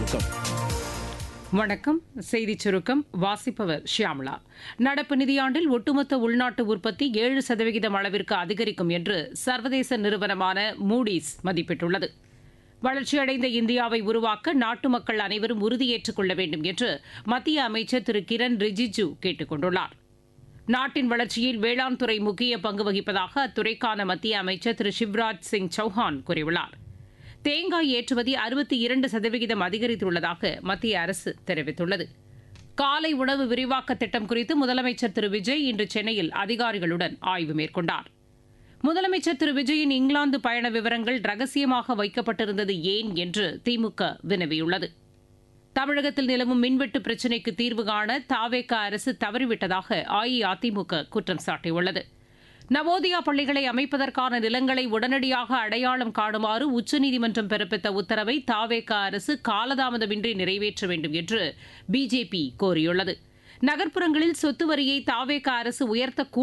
சுருக்கம் வணக்கம் செய்திச் சுருக்கம் வாசிப்பவர் ஷியாம்லா நடப்பு நிதியாண்டில் ஒட்டுமொத்த உள்நாட்டு உற்பத்தி ஏழு சதவிகிதம் அளவிற்கு அதிகரிக்கும் என்று சர்வதேச நிறுவனமான மூடிஸ் மதிப்பிட்டுள்ளது வளர்ச்சியடைந்த இந்தியாவை உருவாக்க நாட்டு மக்கள் அனைவரும் உறுதியேற்றுக் கொள்ள வேண்டும் என்று மத்திய அமைச்சர் திரு கிரண் ரிஜிஜு கேட்டுக் கொண்டுள்ளார் நாட்டின் வளர்ச்சியில் வேளாண் துறை முக்கிய பங்கு வகிப்பதாக அத்துறைக்கான மத்திய அமைச்சர் திரு சிவ்ராஜ் சிங் சௌஹான் கூறியுள்ளார் தேங்காய் ஏற்றுமதி அறுபத்தி இரண்டு சதவிகிதம் அதிகரித்துள்ளதாக மத்திய அரசு தெரிவித்துள்ளது காலை உணவு விரிவாக்க திட்டம் குறித்து முதலமைச்சர் திரு விஜய் இன்று சென்னையில் அதிகாரிகளுடன் ஆய்வு மேற்கொண்டார் முதலமைச்சர் திரு விஜயின் இங்கிலாந்து பயண விவரங்கள் ரகசியமாக வைக்கப்பட்டிருந்தது ஏன் என்று திமுக வினவியுள்ளது தமிழகத்தில் நிலவும் மின்வெட்டு பிரச்சினைக்கு தீர்வு காண தாவேக அரசு தவறிவிட்டதாக அஇஅதிமுக குற்றம் சாட்டியுள்ளது நவோதியா பள்ளிகளை அமைப்பதற்கான நிலங்களை உடனடியாக அடையாளம் காணுமாறு உச்சநீதிமன்றம் பிறப்பித்த உத்தரவை தாவேக அரசு காலதாமதமின்றி நிறைவேற்ற வேண்டும் என்று பிஜேபி கோரியுள்ளது நகர்ப்புறங்களில் சொத்து வரியை தாவேக அரசு உயர்த்தக்கூடாது